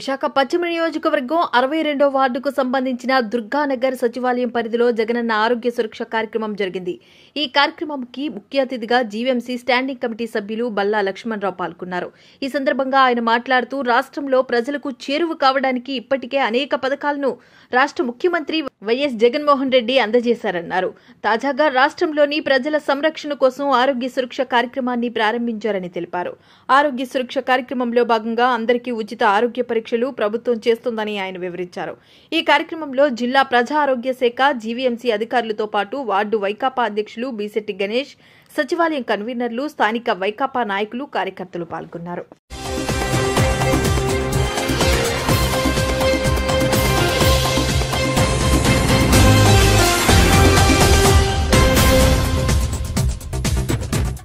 విశాఖ పశ్చిమ నియోజకవర్గం అరవై రెండో వార్డుకు సంబంధించిన దుర్గానగర్ సచివాలయం పరిధిలో జగనన్న ఆరోగ్య సురక్ష కార్యక్రమం జరిగింది ఈ కార్యక్రమంకి ముఖ్య అతిథిగా జీవీఎంసీ స్టాండింగ్ కమిటీ సభ్యులు బల్లా లక్ష్మణరావు పాల్గొన్నారు ఈ సందర్భంగా ఆయన మాట్లాడుతూ రాష్ట్రంలో ప్రజలకు చేరువ కావడానికి ఇప్పటికే అనేక పథకాలను రాష్ట్ర ముఖ్యమంత్రి వైఎస్ జగన్మోహన్ రెడ్డి అందజేశారన్నారు తాజాగా రాష్ట్రంలోని ప్రజల సంరక్షణ కోసం ఆరోగ్య సురక్ష కార్యక్రమాన్ని ప్రారంభించారని తెలిపారు ఆరోగ్య సురక్ష కార్యక్రమంలో భాగంగా అందరికీ ఉచిత ఆరోగ్య పరీక్షలు ప్రభుత్వం చేస్తుందని ఆయన వివరించారు ఈ కార్యక్రమంలో జిల్లా ప్రజా ఆరోగ్య శాఖ జీవీఎంసీ అధికారులతో పాటు వార్డు వైకాపా అధ్యక్షులు బీసెట్టి గణేష్ సచివాలయం కన్వీనర్లు స్థానిక వైకాపా నాయకులు కార్యకర్తలు పాల్గొన్నారు